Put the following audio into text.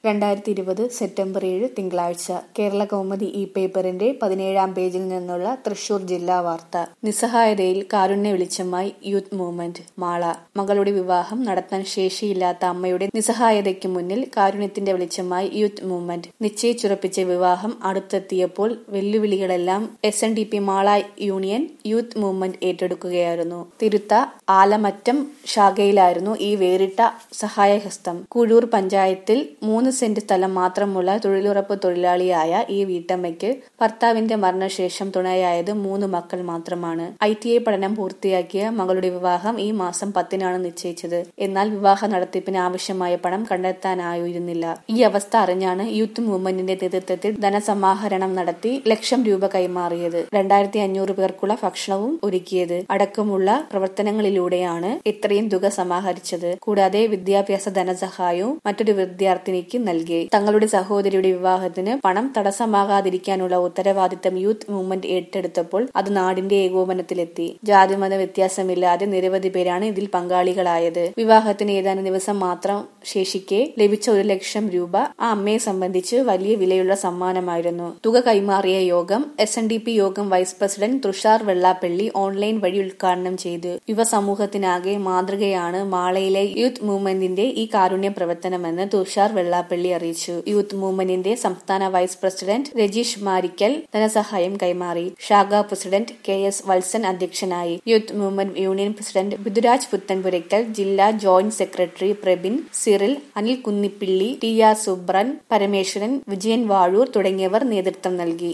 രണ്ടായിരത്തി ഇരുപത് സെപ്റ്റംബർ ഏഴ് തിങ്കളാഴ്ച കേരള കൗമുദി ഈ പേപ്പറിന്റെ പതിനേഴാം പേജിൽ നിന്നുള്ള തൃശൂർ ജില്ലാ വാർത്ത നിസ്സഹായതയിൽ കാരുണ്യ വെളിച്ചമായി യൂത്ത് മൂവ്മെന്റ് മാള മകളുടെ വിവാഹം നടത്താൻ ശേഷിയില്ലാത്ത അമ്മയുടെ നിസ്സഹായതയ്ക്ക് മുന്നിൽ കാരുണ്യത്തിന്റെ വെളിച്ചമായി യൂത്ത് മൂവ്മെന്റ് നിശ്ചയിച്ചുറപ്പിച്ച വിവാഹം അടുത്തെത്തിയപ്പോൾ വെല്ലുവിളികളെല്ലാം S N D P Mala union youth movement ഏറ്റെടുക്കുകയായിരുന്നു തിരുത്ത ആലമറ്റം ശാഖയിലായിരുന്നു ഈ വേറിട്ട സഹായഹസ്തം കുഴൂർ പഞ്ചായത്തിൽ മൂന്ന് സെന്റ് സ്ഥലം മാത്രമുള്ള തൊഴിലുറപ്പ് തൊഴിലാളിയായ ഈ വീട്ടമ്മയ്ക്ക് ഭർത്താവിന്റെ മരണശേഷം തുണയായത് മൂന്ന് മക്കൾ മാത്രമാണ് ഐ ടി ഐ പഠനം പൂർത്തിയാക്കിയ മകളുടെ വിവാഹം ഈ മാസം പത്തിനാണ് നിശ്ചയിച്ചത് എന്നാൽ വിവാഹ നടത്തിപ്പിന് ആവശ്യമായ പണം കണ്ടെത്താനായിരുന്നില്ല ഈ അവസ്ഥ അറിഞ്ഞാണ് യൂത്ത് മൂവ്മെന്റിന്റെ നേതൃത്വത്തിൽ ധനസമാഹരണം നടത്തി ലക്ഷം രൂപ കൈമാറിയത് രണ്ടായിരത്തി അഞ്ഞൂറ് പേർക്കുള്ള ഭക്ഷണവും ഒരുക്കിയത് അടക്കമുള്ള പ്രവർത്തനങ്ങളിലൂടെയാണ് ഇത്രയും തുക സമാഹരിച്ചത് കൂടാതെ വിദ്യാഭ്യാസ ധനസഹായവും മറ്റൊരു വിദ്യാർത്ഥിനിക്ക് നൽകി തങ്ങളുടെ സഹോദരിയുടെ വിവാഹത്തിന് പണം തടസ്സമാകാതിരിക്കാനുള്ള ഉത്തരവാദിത്തം യൂത്ത് മൂവ്മെന്റ് ഏറ്റെടുത്തപ്പോൾ അത് നാടിന്റെ ഏകോപനത്തിലെത്തി ജാതിമത വ്യത്യാസമില്ലാതെ നിരവധി പേരാണ് ഇതിൽ പങ്കാളികളായത് വിവാഹത്തിന് ഏതാനും ദിവസം മാത്രം ശേഷിക്കെ ലഭിച്ച ഒരു ലക്ഷം രൂപ ആ അമ്മയെ സംബന്ധിച്ച് വലിയ വിലയുള്ള സമ്മാനമായിരുന്നു തുക കൈമാറിയ യോഗം എസ് എൻ ഡി പി യോഗം vice president Thushar Vellappally online വഴി ഉദ്ഘാടനം ചെയ്തു യുവ സമൂഹത്തിനാകെ മാതൃകയാണ് മാളയിലെ യൂത്ത് മൂവ്മെന്റിന്റെ ഈ കാരുണ്യ പ്രവർത്തനമെന്ന് തുഷാർ വെള്ളാപ്പള്ളി അറിയിച്ചു യൂത്ത് മൂവ്മെന്റിന്റെ സംസ്ഥാന വൈസ് പ്രസിഡന്റ് രജീഷ് മാരിക്കൽ ധനസഹായം കൈമാറി ശാഖാ പ്രസിഡന്റ് കെ എസ് വത്സൻ അധ്യക്ഷനായി youth movement union president Bidhuraj Puthenpurackal ജില്ലാ joint secretary Prabin Cyril Anil Kunnippilly T R Subran Parameswaran Vijayan Vazhoor തുടങ്ങിയവർ നേതൃത്വം നൽകി